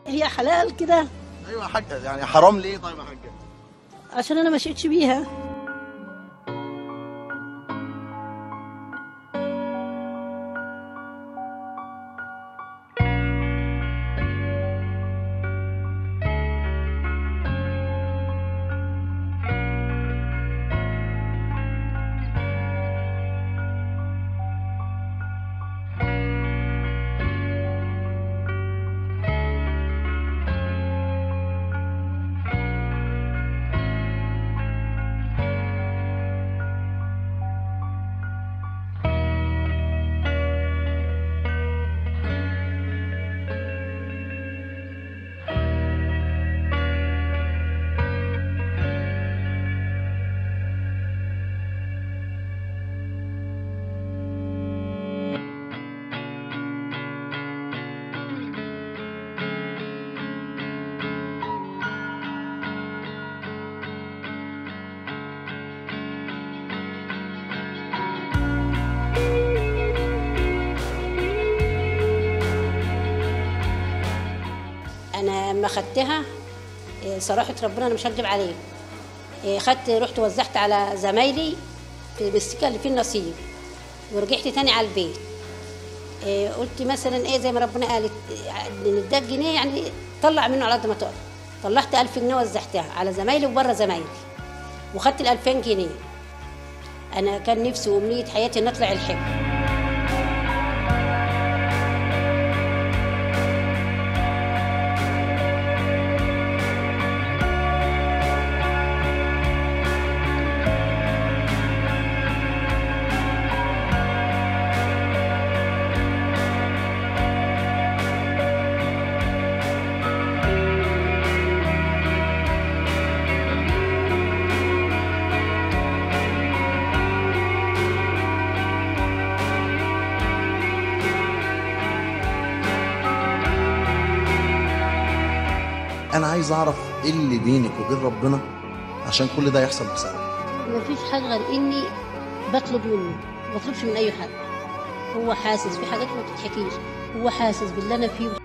هي حلال كده ايوه يا حاجه يعني حرام ليه طيب يا حاجه عشان انا ما شئتش بيها انا لما خدتها إيه، صراحه ربنا انا مش هكدب عليه إيه، خدت رحت وزعت على زمايلي في بالسكه اللي فيه النصيب ورجعت تاني على البيت إيه، قلت مثلا ايه زي ما ربنا قالت إيه، اداك جنيه يعني طلع منه على قد ما تقدر طلعت 1000 جنيه وزعتها على زمايلي وبره زمايلي وخدت ال 2000 جنيه انا كان نفسي وامنيه حياتي ان اطلع الحج انا عايز اعرف ايه اللي بينك وبين ربنا عشان كل ده يحصل بسبب ما فيش حاجه غير اني بطلب منه ما بطلبش من اي حد هو حاسس في حاجات ما بتتحكيش هو حاسس باللي انا فيه